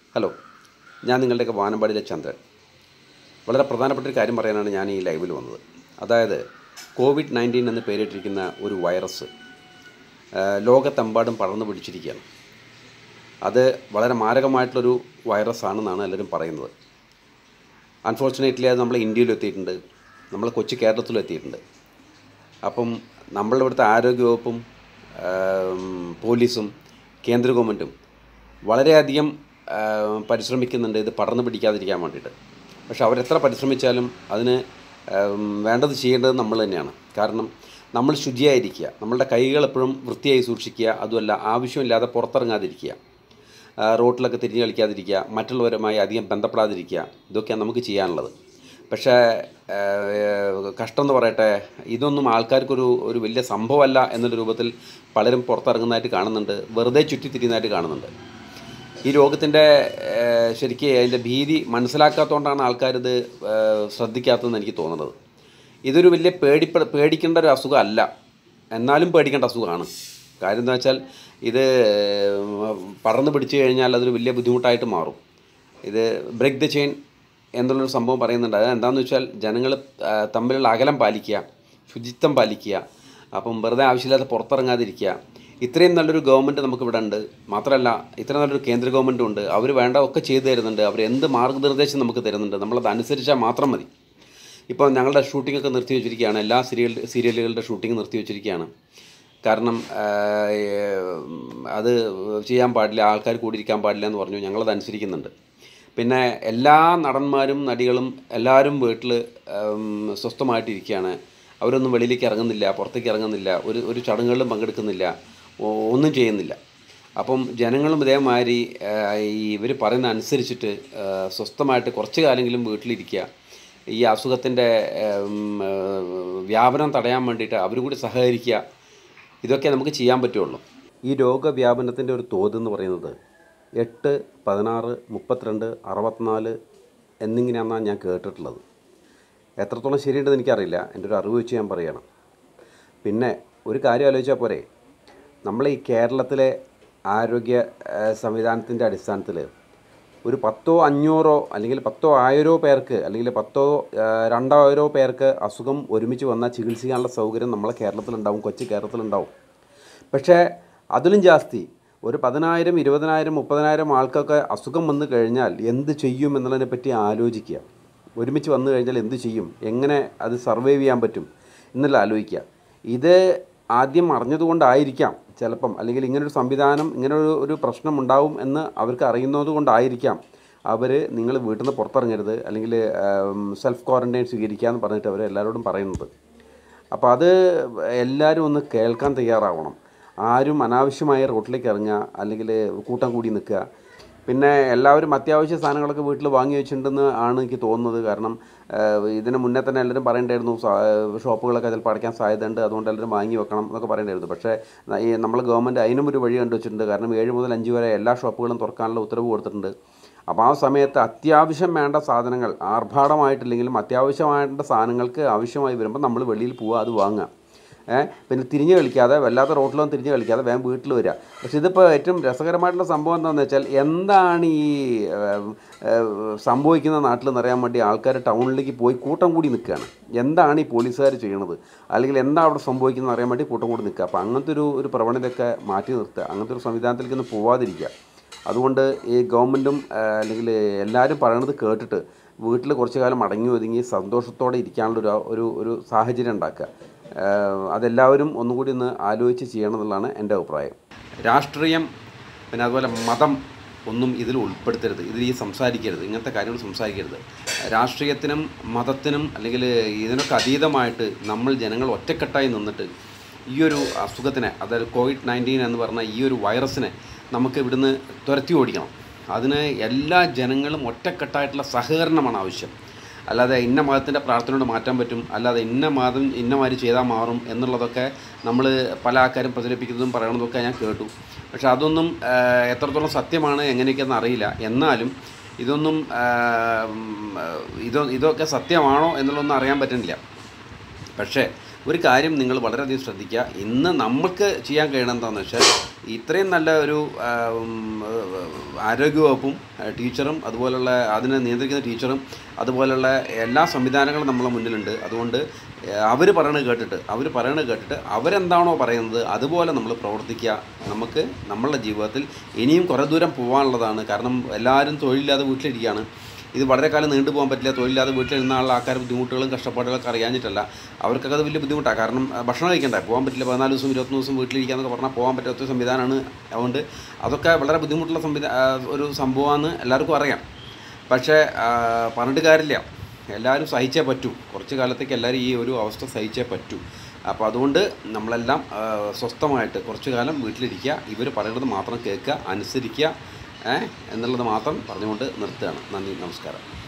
hello ഞാൻ നിങ്ങളുടെയൊക്കെ വാനമ്പാടിയിലെ ചന്ദ്രൻ വളരെ പ്രധാനപ്പെട്ട ഒരു കാര്യം പറയാനാണ് ഞാൻ ഈ ലൈവിൽ വന്നത് അതായത് കോവിഡ് നയൻറ്റീൻ എന്ന് പേരിട്ടിരിക്കുന്ന ഒരു വൈറസ് ആ, ലോകത്തെമ്പാടും പടർന്നു പിടിച്ചിരിക്കുകയാണ് അത് വളരെ മാരകമായിട്ടുള്ളൊരു വൈറസ് ആണെന്നാണ് എല്ലാവരും പറയുന്നത് അൺഫോർച്ചുനേറ്റ്ലി അത് നമ്മൾ ഇന്ത്യയിലും എത്തിയിട്ടുണ്ട് നമ്മൾ കൊച്ചു കേരളത്തിലും എത്തിയിട്ടുണ്ട് അപ്പം നമ്മളുടെ ഇവിടുത്തെ ആരോഗ്യവകുപ്പും ആം, പോലീസും കേന്ദ്ര ഗവൺമെൻറ്റും വളരെയധികം ആ, പരിശ്രമിക്കുന്നുണ്ട് ഇത് പടർന്നു പിടിക്കാതിരിക്കാൻ വേണ്ടിയിട്ട് പക്ഷെ അവരെത്ര പരിശ്രമിച്ചാലും അതിന് ആം, വേണ്ടത് ചെയ്യേണ്ടത് നമ്മൾ തന്നെയാണ് കാരണം നമ്മൾ ശുചിയായിരിക്കുക നമ്മളുടെ കൈകൾ എപ്പോഴും വൃത്തിയായി സൂക്ഷിക്കുക അതുമല്ല ആവശ്യമില്ലാതെ പുറത്തിറങ്ങാതിരിക്കുക ആ, റോട്ടിലൊക്കെ തിരിഞ്ഞ് കളിക്കാതിരിക്കുക മറ്റുള്ളവരുമായി അധികം ബന്ധപ്പെടാതിരിക്കുക ഇതൊക്കെയാണ് നമുക്ക് ചെയ്യാനുള്ളത് പക്ഷേ ആ, കഷ്ടം എന്ന് പറയട്ടെ ഇതൊന്നും ആൾക്കാർക്കൊരു ഒരു വലിയ സംഭവമല്ല എന്നുള്ള രൂപത്തിൽ പലരും പുറത്തിറങ്ങുന്നതായിട്ട് കാണുന്നുണ്ട് വെറുതെ ചുറ്റിത്തിരിയുന്നതായിട്ട് കാണുന്നുണ്ട് ഈ രോഗത്തിൻ്റെ ശരിക്ക് അതിൻ്റെ ഭീതി മനസ്സിലാക്കാത്തതുകൊണ്ടാണ് ആൾക്കാരിത് ആ, ശ്രദ്ധിക്കാത്തതെന്ന് എനിക്ക് തോന്നുന്നത് ഇതൊരു വലിയ പേടിപ്പ പേടിക്കേണ്ട ഒരു അസുഖമല്ല എന്നാലും പേടിക്കേണ്ട അസുഖമാണ് കാര്യം എന്താ വെച്ചാൽ ഇത് പടർന്നു പിടിച്ചു കഴിഞ്ഞാൽ അതൊരു വലിയ ബുദ്ധിമുട്ടായിട്ട് മാറും ഇത് ബ്രേക്ക് ദ ചെയിൻ എന്നുള്ളൊരു സംഭവം പറയുന്നുണ്ട് അത് എന്താണെന്ന് വെച്ചാൽ ജനങ്ങൾ തമ്മിലുള്ള അകലം പാലിക്കുക ശുചിത്വം പാലിക്കുക അപ്പം വെറുതെ ആവശ്യമില്ലാതെ പുറത്തിറങ്ങാതിരിക്കുക ഇത്രയും നല്ലൊരു ഗവൺമെൻറ് നമുക്കിവിടെ ഉണ്ട് മാത്രമല്ല ഇത്രയും നല്ലൊരു കേന്ദ്ര ഗവൺമെൻറ്റും ഉണ്ട് അവർ വേണ്ട ഒക്കെ ചെയ്തു തരുന്നുണ്ട് അവർ എന്ത് മാർഗ്ഗനിർദ്ദേശം നമുക്ക് തരുന്നുണ്ട് നമ്മളത് അനുസരിച്ചാൽ മാത്രം മതി ഇപ്പോൾ ഞങ്ങളുടെ ഷൂട്ടിംഗ് ഒക്കെ നിർത്തി വെച്ചിരിക്കുകയാണ് എല്ലാ സീരിയൽ സീരിയലുകളുടെ ഷൂട്ടിംഗ് നിർത്തി വെച്ചിരിക്കുകയാണ് കാരണം ആ, ഏഹ്, അത് ചെയ്യാൻ പാടില്ല ആൾക്കാർ കൂടിയിരിക്കാൻ പാടില്ല എന്ന് പറഞ്ഞു ഞങ്ങളത് അനുസരിക്കുന്നുണ്ട് പിന്നെ എല്ലാ നടന്മാരും നടികളും എല്ലാവരും വീട്ടിൽ സ്വസ്ഥമായിട്ടിരിക്കുകയാണ് അവരൊന്നും വെളിയിലേക്ക് ഇറങ്ങുന്നില്ല പുറത്തേക്ക് ഇറങ്ങുന്നില്ല ഒരു ഒരു ചടങ്ങുകളിലും പങ്കെടുക്കുന്നില്ല ഒ- ഒന്നും ചെയ്യുന്നില്ല അപ്പം ജനങ്ങളും ഇതേമാതിരി ആ, ഈ ഇവർ പറയുന്ന അനുസരിച്ചിട്ട് ആ, സ്വസ്ഥമായിട്ട് കുറച്ച് കാലെങ്കിലും വീട്ടിലിരിക്കുക ഈ അസുഖത്തിൻ്റെ വ്യാപനം തടയാൻ വേണ്ടിയിട്ട് അവരും കൂടി സഹകരിക്കുക ഇതൊക്കെ നമുക്ക് ചെയ്യാൻ പറ്റുള്ളൂ ഈ രോഗവ്യാപനത്തിൻ്റെ ഒരു തോത് എന്ന് പറയുന്നത് എട്ട് പതിനാറ് മുപ്പത്തിരണ്ട് അറുപത്തിനാല് എന്നിങ്ങനെയാണെന്നാണ് ഞാൻ കേട്ടിട്ടുള്ളത് എത്രത്തോളം ശരിയുണ്ടെന്ന് എനിക്കറിയില്ല എൻ്റെ ഒരു അറിവ് വെച്ച് ഞാൻ പറയണം പിന്നെ ഒരു കാര്യം ആലോചിച്ചാൽ പോരെ നമ്മൾ ഈ കേരളത്തിലെ ആരോഗ്യ സംവിധാനത്തിൻ്റെ അടിസ്ഥാനത്തിൽ ഒരു പത്തോ അഞ്ഞൂറോ അല്ലെങ്കിൽ പത്തോ ആയിരോ പേർക്ക് അല്ലെങ്കിൽ പത്തോ ആ, രണ്ടായിരോ പേർക്ക് അസുഖം ഒരുമിച്ച് വന്നാൽ ചികിത്സിക്കാനുള്ള സൗകര്യം നമ്മളെ കേരളത്തിലുണ്ടാവും കൊച്ചു കേരളത്തിലുണ്ടാവും പക്ഷേ അതിലും ജാസ്തി ഒരു പതിനായിരം ഇരുപതിനായിരം മുപ്പതിനായിരം ആൾക്കൊക്കെ അസുഖം വന്നു കഴിഞ്ഞാൽ എന്ത് ചെയ്യും എന്നുള്ളതിനെ പറ്റി ആലോചിക്കുക ഒരുമിച്ച് വന്നു കഴിഞ്ഞാൽ എന്ത് ചെയ്യും എങ്ങനെ അത് സർവൈവ് ചെയ്യാൻ പറ്റും എന്നുള്ള ആലോചിക്കുക ഇത് ആദ്യം അറിഞ്ഞതുകൊണ്ടായിരിക്കാം ചിലപ്പം അല്ലെങ്കിൽ ഇങ്ങനൊരു സംവിധാനം ഇങ്ങനൊരു ഒരു പ്രശ്നം ഉണ്ടാവും എന്ന് അവർക്ക് അറിയുന്നത് കൊണ്ടായിരിക്കാം അവർ നിങ്ങൾ വീട്ടിൽ നിന്ന് പുറത്തിറങ്ങരുത് അല്ലെങ്കിൽ സെൽഫ് ക്വാറൻറ്റൈൻ സ്വീകരിക്കുക എന്ന് പറഞ്ഞിട്ട് അവർ എല്ലാവരോടും പറയുന്നത് അപ്പോൾ അത് എല്ലാവരും ഒന്ന് കേൾക്കാൻ തയ്യാറാവണം ആരും അനാവശ്യമായ റോട്ടിലേക്ക് ഇറങ്ങുക അല്ലെങ്കിൽ കൂട്ടം കൂടി നിൽക്കുക പിന്നെ എല്ലാവരും അത്യാവശ്യ സാധനങ്ങളൊക്കെ വീട്ടിൽ വാങ്ങി വെച്ചിട്ടുണ്ടെന്ന് ആണ് എനിക്ക് തോന്നുന്നത് കാരണം ആഹ്, ഇതിന് മുന്നേ തന്നെ എല്ലാവരും പറയണ്ടായിരുന്നു സാ- ഷോപ്പുകളൊക്കെ ചിലപ്പോൾ അടയ്ക്കാൻ സാധ്യതയുണ്ട് അതുകൊണ്ട് എല്ലാവരും വാങ്ങി വെക്കണം എന്നൊക്കെ പറയണ്ടായിരുന്നു പക്ഷേ ന- ഈ നമ്മൾ ഗവൺമെൻറ് അതിനും ഒരു വഴി കണ്ടുവച്ചിട്ടുണ്ട് കാരണം ഏഴ് മുതൽ അഞ്ച് വരെ എല്ലാ ഷോപ്പുകളും തുറക്കാനുള്ള ഉത്തരവ് കൊടുത്തിട്ടുണ്ട് അപ്പോൾ ആ സമയത്ത് അത്യാവശ്യം വേണ്ട സാധനങ്ങൾ ആർഭാടമായിട്ടില്ലെങ്കിലും അത്യാവശ്യമായിട്ട് സാധനങ്ങൾക്ക് ആവശ്യമായി വരുമ്പോൾ നമ്മൾ വെളിയിൽ പോവുക അത് വാങ്ങുക ഏഹ് പിന്നെ തിരിഞ്ഞ് കളിക്കാതെ വല്ലാത്ത റോട്ടിലൊന്നും തിരിഞ്ഞ് കളിക്കാതെ വേഗം വീട്ടിൽ വരിക പക്ഷെ ഇതിപ്പോൾ ഏറ്റവും രസകരമായിട്ടുള്ള സംഭവം എന്താണെന്ന് വെച്ചാൽ എന്താണ് ഈ ഏഹ്, ഏഹ്, സംഭവിക്കുന്ന നാട്ടിലെന്ന് അറിയാൻ വേണ്ടി ആൾക്കാർ ടൗണിലേക്ക് പോയി കൂട്ടം കൂടി നിൽക്കുകയാണ് എന്താണ് ഈ പോലീസുകാർ ചെയ്യണത് അല്ലെങ്കിൽ എന്താ അവിടെ സംഭവിക്കുന്നത് അറിയാൻ വേണ്ടി കൂട്ടം കൂടി നിൽക്കുക അപ്പോൾ അങ്ങനത്തെ ഒരു ഒരു പ്രവണതയൊക്കെ മാറ്റി നിർത്തുക അങ്ങനത്തെ ഒരു സംവിധാനത്തിലേക്ക് ഒന്ന് പോവാതിരിക്കുക അതുകൊണ്ട് ഈ ഗവൺമെൻറ്റും അല്ലെങ്കിൽ എല്ലാവരും പറയണത് കേട്ടിട്ട് വീട്ടിൽ കുറച്ച് കാലം അടങ്ങി ഒതുങ്ങി സന്തോഷത്തോടെ ഇരിക്കാനുള്ള ഒരു ഒരു ഒരു സാഹചര്യം ഉണ്ടാക്കുക ഏഹ് അതെല്ലാവരും ഒന്നുകൂടി ഒന്ന് ആലോചിച്ച് ചെയ്യണം എന്നുള്ളതാണ് എൻ്റെ അഭിപ്രായം രാഷ്ട്രീയം പിന്നെ അതുപോലെ മതം ഒന്നും ഇതിൽ ഉൾപ്പെടുത്തരുത് ഇതിൽ ഈ സംസാരിക്കരുത് ഇങ്ങനത്തെ കാര്യങ്ങൾ സംസാരിക്കരുത് രാഷ്ട്രീയത്തിനും മതത്തിനും അല്ലെങ്കിൽ ഇതിനൊക്കെ അതീതമായിട്ട് നമ്മൾ ജനങ്ങൾ ഒറ്റക്കെട്ടായി നിന്നിട്ട് ഈ ഒരു അസുഖത്തിനെ അതായത് കോവിഡ് നയൻറ്റീൻ എന്ന് പറഞ്ഞ ഈ ഒരു വൈറസിനെ നമുക്ക് ഇവിടുന്ന് തുരത്തി ഓടിക്കണം അതിന് എല്ലാ ജനങ്ങളും ഒറ്റക്കെട്ടായിട്ടുള്ള സഹകരണമാണ് ആവശ്യം അല്ലാതെ ഇന്ന മതത്തിൻ്റെ പ്രാർത്ഥനയോട് മാറ്റാൻ പറ്റും അല്ലാതെ ഇന്ന മതം ഇന്ന മാതിരി ചെയ്താൽ മാറും എന്നുള്ളതൊക്കെ നമ്മൾ പല ആൾക്കാരും പ്രചരിപ്പിക്കുന്നതും പറയണതൊക്കെ ഞാൻ കേട്ടു പക്ഷെ അതൊന്നും ആ, എത്രത്തോളം സത്യമാണ് എങ്ങനെയൊക്കെയെന്ന് അറിയില്ല എന്നാലും ഇതൊന്നും ആ, ഉം, ഇതൊ ഇതൊക്കെ സത്യമാണോ എന്നുള്ളതൊന്നും അറിയാൻ പറ്റുന്നില്ല പക്ഷേ ഒരു കാര്യം നിങ്ങൾ വളരെയധികം ശ്രദ്ധിക്കുക ഇന്ന് നമുക്ക് ചെയ്യാൻ കഴിയണം എന്താണെന്ന് വെച്ചാൽ ഇത്രയും നല്ല ഒരു ആ, ഉം, ആരോഗ്യവകുപ്പും ആ, ടീച്ചറും അതുപോലുള്ള അതിനെ നിയന്ത്രിക്കുന്ന ടീച്ചറും അതുപോലുള്ള എല്ലാ സംവിധാനങ്ങളും നമ്മളെ മുന്നിലുണ്ട് അതുകൊണ്ട് അവർ പറയണത് കേട്ടിട്ട് അവർ പറയണത് കേട്ടിട്ട് അവരെന്താണോ പറയുന്നത് അതുപോലെ നമ്മൾ പ്രവർത്തിക്കുക നമുക്ക് നമ്മളുടെ ജീവിതത്തിൽ ഇനിയും കുറേ ദൂരം പോകാനുള്ളതാണ് കാരണം എല്ലാവരും തൊഴിലില്ലാതെ വീട്ടിലിരിക്കുകയാണ് ഇത് വളരെ കാലം നീണ്ടു പോകാൻ പറ്റില്ല തൊഴിലില്ലാതെ വീട്ടിലിരുന്ന ആളുടെ ആൾക്കാർ ബുദ്ധിമുട്ടുകളും കഷ്ടപ്പാടുകളൊക്കെ അറിയാഞ്ഞിട്ടല്ല അവർക്കൊക്കെ അത് വലിയ ബുദ്ധിമുട്ടാണ് കാരണം ആ, ഭക്ഷണം കഴിക്കണ്ടേ പോകാൻ പറ്റില്ല പതിനാല് ദിവസം ഇരുപത്തൊന്ന് ദിവസം വീട്ടിലിരിക്കാന്നൊക്കെ പറഞ്ഞാൽ പോകാൻ പറ്റാത്ത ഒരു സംവിധാനമാണ് അതുകൊണ്ട് അതൊക്കെ വളരെ ബുദ്ധിമുട്ടുള്ള സംവിധാ ആ, ഒരു സംഭവമാണെന്ന് എല്ലാവർക്കും അറിയാം പക്ഷേ ആ, പറഞ്ഞിട്ട് കാര്യമില്ല എല്ലാവരും സഹിച്ചേ പറ്റൂ കുറച്ച് കാലത്തേക്ക് എല്ലാവരും ഈ ഒരു അവസ്ഥ സഹിച്ചേ പറ്റൂ അപ്പോൾ അതുകൊണ്ട് നമ്മളെല്ലാം ആ, സ്വസ്ഥമായിട്ട് കുറച്ച് കാലം വീട്ടിലിരിക്കുക ഇവർ പറയുന്നത് മാത്രം കേൾക്കുക അനുസരിക്കുക ഏ, എന്നുള്ളത് മാത്രം പറഞ്ഞുകൊണ്ട് നിർത്തുകയാണ് നന്ദി നമസ്കാരം